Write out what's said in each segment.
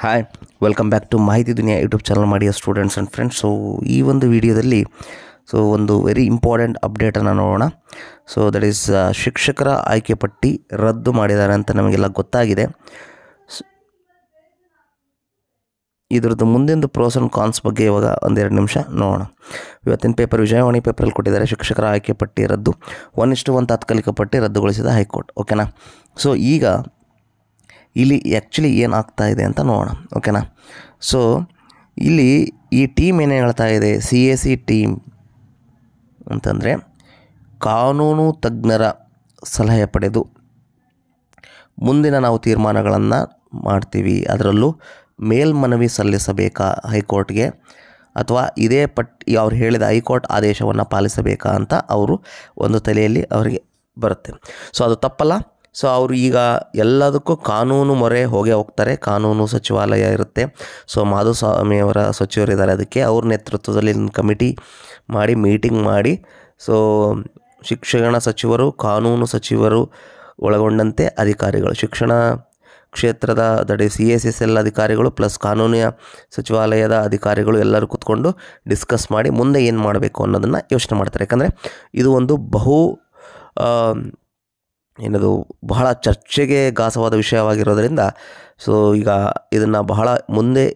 hi welcome back to ಮಾಹಿತಿ ದುನಿಯಾ YouTube channel ಮಾಡಿಯ ಸ್ಟೂಡೆಂಟ್ಸ್ ಆ್ಯಂಡ್ ಫ್ರೆಂಡ್ಸ್ ಸೊ ಈ ಒಂದು ವಿಡಿಯೋದಲ್ಲಿ ಸೊ ಒಂದು ವೆರಿ ಇಂಪಾರ್ಟೆಂಟ್ ಅಪ್ಡೇಟನ್ನು ನೋಡೋಣ ಸೊ ದಟ್ ಈಸ್ ಶಿಕ್ಷಕರ ಆಯ್ಕೆ ಪಟ್ಟಿ ರದ್ದು ಮಾಡಿದ್ದಾರೆ ಅಂತ ನಮಗೆಲ್ಲ ಗೊತ್ತಾಗಿದೆ ಸ್- ಇದ್ರದ್ದು ಮುಂದಿನ ಪ್ರೋಸ್ ಆ್ಯಂಡ್ ಕಾನ್ಸ್ ಬಗ್ಗೆ ಇವಾಗ ಒಂದೆರಡು ನಿಮಿಷ ನೋಡೋಣ ಇವತ್ತಿನ ಪೇಪರ್ ವಿಜಯವಾಣಿ ಪೇಪರಲ್ಲಿ ಕೊಟ್ಟಿದ್ದಾರೆ ಶಿಕ್ಷಕರ ಆಯ್ಕೆ ಪಟ್ಟಿ ರದ್ದು ಒನ್ ಇಷ್ಟು ಒಂದು ತಾತ್ಕಾಲಿಕ ಪಟ್ಟಿ ರದ್ದುಗೊಳಿಸಿದ ಹೈಕೋರ್ಟ್ ಓಕೆನಾ ಸೊ ಈಗ ಇಲ್ಲಿ ಆ್ಯಕ್ಚುಲಿ ಏನಾಗ್ತಾ ಇದೆ ಅಂತ ನೋಡೋಣ ಓಕೆನಾ ಸೊ ಇಲ್ಲಿ ಈ ಟೀಮ್ ಏನು ಹೇಳ್ತಾ ಇದೆ ಸಿ ಎ ಸಿ ಟೀಮ್ ಅಂತಂದರೆ ಕಾನೂನು ತಜ್ಞರ ಸಲಹೆ ಪಡೆದು ಮುಂದಿನ ನಾವು ತೀರ್ಮಾನಗಳನ್ನು ಮಾಡ್ತೀವಿ ಅದರಲ್ಲೂ ಮೇಲ್ಮನವಿ ಸಲ್ಲಿಸಬೇಕಾ ಹೈಕೋರ್ಟ್ಗೆ ಅಥವಾ ಇದೇ ಪಟ್ಟಿ ಅವ್ರು ಹೇಳಿದ ಹೈಕೋರ್ಟ್ ಆದೇಶವನ್ನು ಪಾಲಿಸಬೇಕಾ ಅಂತ ಅವರು ಒಂದು ತಲೆಯಲ್ಲಿ ಅವರಿಗೆ ಬರುತ್ತೆ ಸೊ ಅದು ತಪ್ಪಲ್ಲ ಸೊ ಅವರು ಈಗ ಎಲ್ಲದಕ್ಕೂ ಕಾನೂನು ಮೊರೆ ಹೋಗೇ ಹೋಗ್ತಾರೆ ಕಾನೂನು ಸಚಿವಾಲಯ ಇರುತ್ತೆ ಸೊ ಮಾಧುಸ್ವಾಮಿಯವರ ಸಚಿವರಿದ್ದಾರೆ ಅದಕ್ಕೆ ಅವ್ರ ನೇತೃತ್ವದಲ್ಲಿ ಕಮಿಟಿ ಮಾಡಿ ಮೀಟಿಂಗ್ ಮಾಡಿ ಸೊ ಶಿಕ್ಷಣ ಸಚಿವರು ಕಾನೂನು ಸಚಿವರು ಒಳಗೊಂಡಂತೆ ಅಧಿಕಾರಿಗಳು ಶಿಕ್ಷಣ ಕ್ಷೇತ್ರದ ದಡಿ ಸಿ ಎಸ್ ಎಸ್ ಎಲ್ ಅಧಿಕಾರಿಗಳು ಪ್ಲಸ್ ಕಾನೂನಿನ ಸಚಿವಾಲಯದ ಅಧಿಕಾರಿಗಳು ಎಲ್ಲರೂ ಕೂತ್ಕೊಂಡು ಡಿಸ್ಕಸ್ ಮಾಡಿ ಮುಂದೆ ಏನು ಮಾಡಬೇಕು ಅನ್ನೋದನ್ನು ಯೋಚನೆ ಮಾಡ್ತಾರೆ ಯಾಕಂದರೆ ಇದು ಒಂದು ಬಹು ಆ, ಏನದು ಬಹಳ ಚರ್ಚೆಗೆ ಗಾಸವಾದ ವಿಷಯವಾಗಿರೋದ್ರಿಂದ ಸೊ ಈಗ ಇದನ್ನು ಬಹಳ ಮುಂದೆ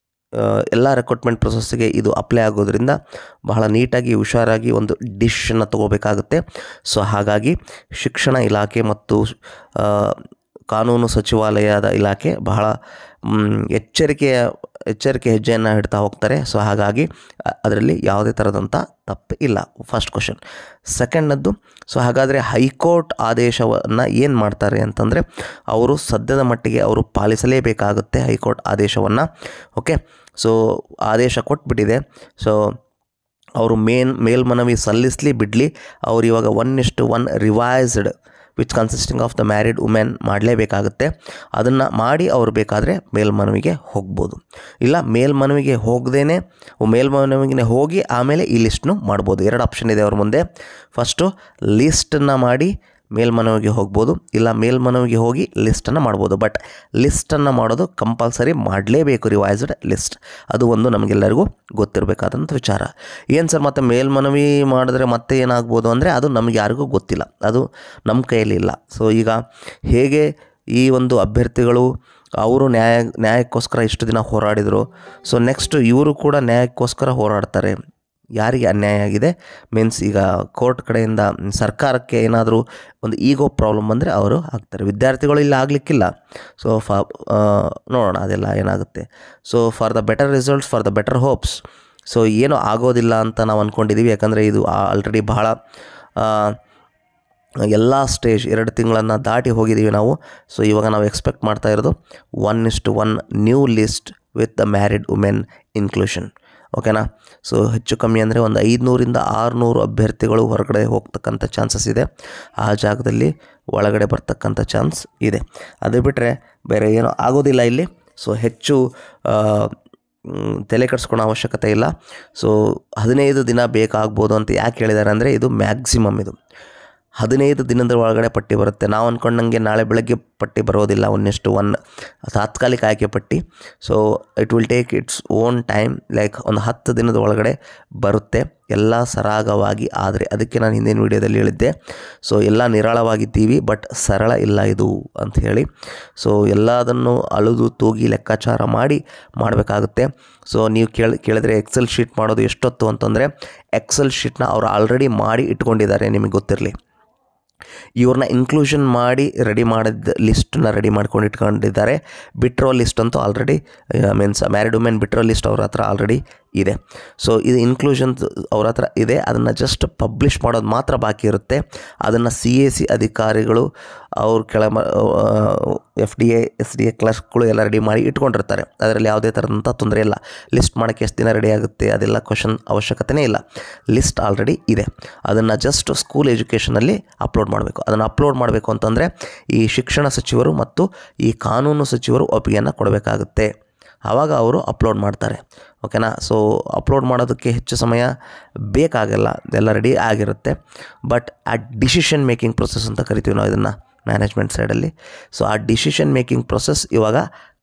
ಎಲ್ಲ ರೆಕ್ರೂಟ್ಮೆಂಟ್ ಪ್ರೊಸೆಸ್ಸಿಗೆ ಇದು ಅಪ್ಲೈ ಆಗೋದ್ರಿಂದ ಬಹಳ ನೀಟಾಗಿ ಹುಷಾರಾಗಿ ಒಂದು ಡಿಶನ್ನು ತಗೋಬೇಕಾಗುತ್ತೆ ಸೊ ಹಾಗಾಗಿ ಶಿಕ್ಷಣ ಇಲಾಖೆ ಮತ್ತು ಆ, ಕಾನೂನು ಸಚಿವಾಲಯದ ಇಲಾಖೆ ಬಹಳ ಮ್, ಎಚ್ಚರಿಕೆಯ ಎಚ್ಚರಿಕೆ ಹೆಜ್ಜೆಯನ್ನು ಇಡ್ತಾ ಹೋಗ್ತಾರೆ ಸೊ ಹಾಗಾಗಿ ಅ- ಅದರಲ್ಲಿ ಯಾವುದೇ ಥರದಂಥ ತಪ್ಪು ಇಲ್ಲ ಫಸ್ಟ್ ಕ್ವಶನ್ ಸೆಕೆಂಡದ್ದು ಸೊ ಹಾಗಾದರೆ ಹೈಕೋರ್ಟ್ ಆದೇಶವನ್ನು ಏನು ಮಾಡ್ತಾರೆ ಅಂತಂದರೆ ಅವರು ಸದ್ಯದ ಮಟ್ಟಿಗೆ ಅವರು ಪಾಲಿಸಲೇಬೇಕಾಗುತ್ತೆ ಹೈಕೋರ್ಟ್ ಆದೇಶವನ್ನು ಓಕೆ ಸೊ ಆದೇಶ ಕೊಟ್ಬಿಟ್ಟಿದೆ ಸೊ ಅವರು ಮೇನ್ ಮೇಲ್ಮನವಿ ಸಲ್ಲಿಸಲಿ ಬಿಡಲಿ ಅವ್ರು ಇವಾಗ ಒನ್ ಇಷ್ಟು one revised which consisting of the married women ಮಾಡಲೇಬೇಕಾಗುತ್ತೆ ಅದನ್ನು ಮಾಡಿ ಅವ್ರು ಬೇಕಾದರೆ ಮೇಲ್ಮನವಿಗೆ ಹೋಗ್ಬೋದು ಇಲ್ಲ ಮೇಲ್ಮನವಿಗೆ ಹೋಗದೇ ಮೇಲ್ಮನವಿಗೆ ಹೋಗಿ ಆಮೇಲೆ ಈ ಲಿಸ್ಟ್ನು ಮಾಡ್ಬೋದು ಎರಡು ಆಪ್ಷನ್ ಇದೆ ಅವ್ರ ಮುಂದೆ ಫಸ್ಟು ಲಿಸ್ಟನ್ನು ಮಾಡಿ ಮೇಲ್ಮನವಿಗೆ ಹೋಗ್ಬೋದು ಇಲ್ಲ ಮೇಲ್ಮನವಿಗೆ ಹೋಗಿ ಲಿಸ್ಟನ್ನು ಮಾಡ್ಬೋದು ಬಟ್ ಲಿಸ್ಟನ್ನು ಮಾಡೋದು ಕಂಪಲ್ಸರಿ ಮಾಡಲೇಬೇಕು ರಿವೈಸ್ಡ್ ಲಿಸ್ಟ್ ಅದು ಒಂದು ನಮಗೆಲ್ಲರಿಗೂ ಗೊತ್ತಿರಬೇಕಾದಂಥ ವಿಚಾರ ಏನು ಸರ್ ಮತ್ತೆ ಮೇಲ್ಮನವಿ ಮಾಡಿದ್ರೆ ಮತ್ತೆ ಏನಾಗ್ಬೋದು ಅಂದರೆ ಅದು ನಮಗೆ ಯಾರಿಗೂ ಗೊತ್ತಿಲ್ಲ ಅದು ನಮ್ಮ ಕೈಯಲ್ಲಿ ಇಲ್ಲ ಸೊ ಈಗ ಹೇಗೆ ಈ ಒಂದು ಅಭ್ಯರ್ಥಿಗಳು ಅವರು ನ್ಯಾಯ ನ್ಯಾಯಕ್ಕೋಸ್ಕರ ಇಷ್ಟು ದಿನ ಹೋರಾಡಿದರು ಸೊ ನೆಕ್ಸ್ಟ್ ಇವರು ಕೂಡ ನ್ಯಾಯಕ್ಕೋಸ್ಕರ ಹೋರಾಡ್ತಾರೆ ಯಾರಿಗೆ ಅನ್ಯಾಯ ಆಗಿದೆ ಮೀನ್ಸ್ ಈಗ ಕೋರ್ಟ್ ಕಡೆಯಿಂದ ಸರ್ಕಾರಕ್ಕೆ ಏನಾದರೂ ಒಂದು ಈಗೋ ಪ್ರಾಬ್ಲಮ್ ಬಂದರೆ ಅವರು ಆಗ್ತಾರೆ ವಿದ್ಯಾರ್ಥಿಗಳು ಇಲ್ಲಿ ಆಗಲಿಕ್ಕಿಲ್ಲ ಸೊ ಫ ನೋಡೋಣ ಅದೆಲ್ಲ ಏನಾಗುತ್ತೆ so for the better results for the better hopes so ಏನೂ ಆಗೋದಿಲ್ಲ ಅಂತ ನಾವು ಅಂದ್ಕೊಂಡಿದ್ದೀವಿ ಯಾಕಂದರೆ ಇದು ಆಲ್ರೆಡಿ ಬಹಳ ಎಲ್ಲ ಸ್ಟೇಜ್ ಎರಡು ತಿಂಗಳನ್ನು ದಾಟಿ ಹೋಗಿದ್ದೀವಿ ನಾವು ಸೊ ಇವಾಗ ನಾವು ಎಕ್ಸ್ಪೆಕ್ಟ್ ಮಾಡ್ತಾ ಇರೋದು ಒನ್ ಇಷ್ಟು one new list with the married women inclusion ಓಕೆನಾ ಸೊ ಹೆಚ್ಚು ಕಮ್ಮಿ ಅಂದರೆ ಒಂದು ಐದುನೂರಿಂದ ಆರುನೂರು ಅಭ್ಯರ್ಥಿಗಳು ಹೊರಗಡೆ ಹೋಗ್ತಕ್ಕಂಥ ಚಾನ್ಸಸ್ ಇದೆ ಆ ಜಾಗದಲ್ಲಿ ಒಳಗಡೆ ಬರ್ತಕ್ಕಂಥ ಚಾನ್ಸ್ ಇದೆ ಅದು ಬಿಟ್ಟರೆ ಬೇರೆ ಏನೂ ಆಗೋದಿಲ್ಲ ಇಲ್ಲಿ ಸೊ ಹೆಚ್ಚು ಆ, ಮ್, ತಲೆ ಕೆಡಿಸ್ಕೊಳೋ ಅವಶ್ಯಕತೆ ಇಲ್ಲ ಸೊ ಹದಿನೈದು ದಿನ ಬೇಕಾಗ್ಬೋದು ಅಂತ ಯಾಕೆ ಹೇಳಿದ್ದಾರೆ ಅಂದರೆ ಇದು ಮ್ಯಾಕ್ಸಿಮಮ್ ಇದು ಹದಿನೈದು ದಿನದ ಒಳಗಡೆ ಪಟ್ಟಿ ಬರುತ್ತೆ ನಾವು ಅಂದ್ಕೊಂಡಂಗೆ ನಾಳೆ ಬೆಳಗ್ಗೆ ಪಟ್ಟಿ ಬರೋದಿಲ್ಲ ಒಂದಿಷ್ಟು ಒನ್ ತಾತ್ಕಾಲಿಕ ಆಯ್ಕೆ ಪಟ್ಟಿ so it will take its own time like ಒಂದು ಹತ್ತು ದಿನದ ಒಳಗಡೆ ಬರುತ್ತೆ ಎಲ್ಲ ಸರಾಗವಾಗಿ ಆದರೆ ಅದಕ್ಕೆ ನಾನು ಹಿಂದಿನ ವೀಡಿಯೋದಲ್ಲಿ ಹೇಳಿದ್ದೆ ಸೊ ಎಲ್ಲ ನಿರಾಳವಾಗಿದ್ದೀವಿ ಬಟ್ ಸರಳ ಇಲ್ಲ ಇದು ಅಂತ ಹೇಳಿ ಸೊ ಎಲ್ಲದನ್ನು ಅಳುದು ತೂಗಿ ಲೆಕ್ಕಾಚಾರ ಮಾಡಿ ಮಾಡಬೇಕಾಗುತ್ತೆ ಸೊ ನೀವು ಕೇಳಿ ಕೇಳಿದ್ರೆ ಎಕ್ಸೆಲ್ ಶೀಟ್ ಮಾಡೋದು ಎಷ್ಟೊತ್ತು ಅಂತಂದರೆ ಎಕ್ಸೆಲ್ ಶೀಟ್ನ ಅವ್ರು ಆಲ್ರೆಡಿ ಮಾಡಿ ಇಟ್ಕೊಂಡಿದ್ದಾರೆ ನಿಮಗೆ ಗೊತ್ತಿರಲಿ ಇವ್ರನ್ನ ಇನ್ಕ್ಲೂಷನ್ ಮಾಡಿ ರೆಡಿ ಮಾಡಿದ ಲಿಸ್ಟನ್ನ ರೆಡಿ ಮಾಡ್ಕೊಂಡು ಇಟ್ಕೊಂಡಿದ್ದಾರೆ ಬಿಟ್ರೋ ಲಿಸ್ಟ್ ಅಂತೂ ಆಲ್ರೆಡಿ ಮೀನ್ಸ್ ಮ್ಯಾರಿಡ್ ವುಮೆನ್ ಬಿಟ್ರೋ ಲಿಸ್ಟ್ ಅವ್ರ ಹತ್ರ ಆಲ್ರೆಡಿ ಇದೆ ಸೊ ಇದು ಇನ್ಕ್ಲೂಷನ್ ಅವ್ರ ಹತ್ರ ಇದೆ ಅದನ್ನು ಜಸ್ಟ್ ಪಬ್ಲಿಷ್ ಮಾಡೋದು ಮಾತ್ರ ಬಾಕಿ ಇರುತ್ತೆ ಅದನ್ನು ಸಿ ಎ ಸಿ ಅಧಿಕಾರಿಗಳು ಅವ್ರ ಕೆಳ F D A S D A ಕ್ಲರ್ಕ್ಗಳು ಎಲ್ಲ ರೆಡಿ ಮಾಡಿ ಇಟ್ಕೊಂಡಿರ್ತಾರೆ ಅದರಲ್ಲಿ ಯಾವುದೇ ಥರದಂಥ ತೊಂದರೆ ಇಲ್ಲ ಲಿಸ್ಟ್ ಮಾಡೋಕ್ಕೆ ಎಷ್ಟು ದಿನ ರೆಡಿ ಆಗುತ್ತೆ ಅದೆಲ್ಲ ಕ್ವಶನ್ ಅವಶ್ಯಕತೆಯೇ ಇಲ್ಲ ಲಿಸ್ಟ್ ಆಲ್ರೆಡಿ ಇದೆ ಅದನ್ನು ಜಸ್ಟ್ ಸ್ಕೂಲ್ ಎಜುಕೇಷನಲ್ಲಿ ಅಪ್ಲೋಡ್ ಮಾಡಬೇಕು ಅದನ್ನು ಅಪ್ಲೋಡ್ ಮಾಡಬೇಕು ಅಂತಂದರೆ ಈ ಶಿಕ್ಷಣ ಸಚಿವರು ಮತ್ತು ಈ ಕಾನೂನು ಸಚಿವರು ಒಪ್ಪಿಗೆಯನ್ನು ಕೊಡಬೇಕಾಗುತ್ತೆ ಆವಾಗ ಅವರು ಅಪ್ಲೋಡ್ ಮಾಡ್ತಾರೆ ಓಕೆನಾ ಸೊ ಅಪ್ಲೋಡ್ ಮಾಡೋದಕ್ಕೆ ಹೆಚ್ಚು ಸಮಯ ಬೇಕಾಗಲ್ಲ ಎಲ್ಲ ರೆಡಿ ಆಗಿರುತ್ತೆ ಬಟ್ ಆ ಡಿಸಿಷನ್ ಮೇಕಿಂಗ್ ಪ್ರೊಸೆಸ್ ಅಂತ ಕರಿತೀವಿ ನಾವು ಇದನ್ನು ಮ್ಯಾನೇಜ್ಮೆಂಟ್ ಸೈಡಲ್ಲಿ ಸೊ ಆ ಡಿಸಿಷನ್ ಮೇಕಿಂಗ್ ಪ್ರೊಸೆಸ್ ಇವಾಗ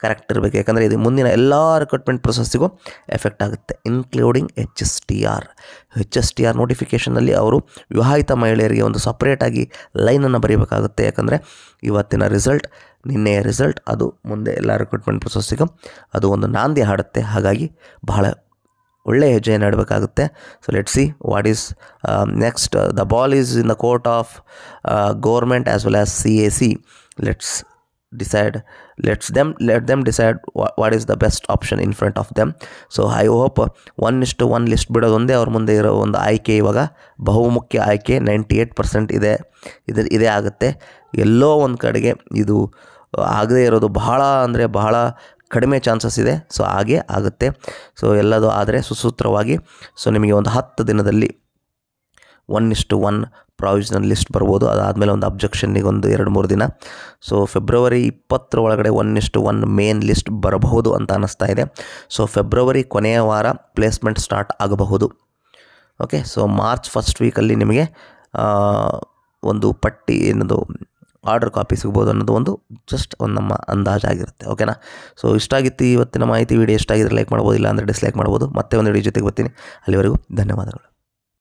ಕರೆಕ್ಟ್ ಇರಬೇಕು ಯಾಕಂದರೆ ಇದು ಮುಂದಿನ ಎಲ್ಲ ರಿಕ್ರೂಟ್ಮೆಂಟ್ ಪ್ರೊಸೆಸ್ಸಿಗೂ ಎಫೆಕ್ಟ್ ಆಗುತ್ತೆ including H S T R H S T R ನೋಟಿಫಿಕೇಷನಲ್ಲಿ ಅವರು ವಿವಾಹಿತ ಮಹಿಳೆಯರಿಗೆ ಒಂದು ಸಪ್ರೇಟಾಗಿ ಲೈನನ್ನು ಬರೀಬೇಕಾಗುತ್ತೆ ಯಾಕಂದರೆ ಇವತ್ತಿನ ರಿಸಲ್ಟ್ ನಿನ್ನೆಯ ರಿಸಲ್ಟ್ ಅದು ಮುಂದೆ ಎಲ್ಲ ರಿಕ್ರೂಟ್ಮೆಂಟ್ ಪ್ರೊಸೆಸ್ಸಿಗೂ ಅದು ಒಂದು ನಾಂದಿ ಹಾಡುತ್ತೆ ಹಾಗಾಗಿ ಬಹಳ ಒಳ್ಳೆಯ ಹೆಜ್ಜೆಯನ್ನು ಇಡಬೇಕಾಗುತ್ತೆ so let see what is next the ball is in the court of government as well as C A C let's decide let's them let them decide what is the best option in front of them so I hope one ಇಷ್ಟು one list ಬಿಡೋದು ಒಂದೇ ಅವ್ರ ಮುಂದೆ ಇರೋ ಒಂದು ಆಯ್ಕೆ ಇವಾಗ ಬಹುಮುಖ್ಯ ಆಯ್ಕೆ ನೈಂಟಿ ಏಯ್ಟ್ ಪರ್ಸೆಂಟ್ ಇದೆ ಇದು ಇದೇ ಆಗುತ್ತೆ ಎಲ್ಲೋ ಒಂದು ಕಡೆಗೆ ಇದು ಆಗದೇ ಇರೋದು ಬಹಳ ಅಂದರೆ ಬಹಳ ಕಡಿಮೆ ಚಾನ್ಸಸ್ ಇದೆ ಸೊ ಹಾಗೆ ಆಗುತ್ತೆ ಸೊ ಎಲ್ಲದು ಆದರೆ ಸುಸೂತ್ರವಾಗಿ ಸೊ ನಿಮಗೆ ಒಂದು ಹತ್ತು ದಿನದಲ್ಲಿ ಒನ್ ಇಷ್ಟು ಒನ್ ಪ್ರಾವಿಷನಲ್ ಲಿಸ್ಟ್ ಬರ್ಬೋದು ಅದಾದಮೇಲೆ ಒಂದು ಅಬ್ಜೆಕ್ಷನ್ನಿಗೆ ಒಂದು ಎರಡು ಮೂರು ದಿನ ಸೊ ಫೆಬ್ರವರಿ ಇಪ್ಪತ್ತರ ಒಳಗಡೆ ಒನ್ ಇಷ್ಟು ಒನ್ ಮೇನ್ ಲಿಸ್ಟ್ ಬರಬಹುದು ಅಂತ ಅನ್ನಿಸ್ತಾ ಇದೆ ಸೊ ಫೆಬ್ರವರಿ ಕೊನೆಯ ವಾರ ಪ್ಲೇಸ್ಮೆಂಟ್ ಸ್ಟಾರ್ಟ್ ಆಗಬಹುದು ಓಕೆ ಸೊ ಮಾರ್ಚ್ ಫಸ್ಟ್ ವೀಕಲ್ಲಿ ನಿಮಗೆ ಆ, ಒಂದು ಪಟ್ಟಿ ಏನದು ಆರ್ಡರ್ ಕಾಪಿ ಸಿಗ್ಬೋದು ಅನ್ನೋದು ಒಂದು ಜಸ್ಟ್ ಒಂದು ನಮ್ಮ ಅಂದಾಜಾಗಿರುತ್ತೆ ಓಕೆನಾ ಸೊ ಇಷ್ಟ ಆಗಿತ್ತು ಇವತ್ತಿನ ಮಾಹಿತಿ ವಿಡಿಯೋ ಇಷ್ಟ ಆಗಿದ್ರೆ ಲೈಕ್ ಮಾಡ್ಬೋದು ಇಲ್ಲ ಅಂದರೆ ಡಿಸ್ಲೈಕ್ ಮಾಡ್ಬೋದು ಮತ್ತೆ ಒಂದು ವಿಡಿಯೋ ಜೊತೆಗೆ ಬರ್ತೀನಿ ಅಲ್ಲಿವರೆಗೂ ಧನ್ಯವಾದಗಳು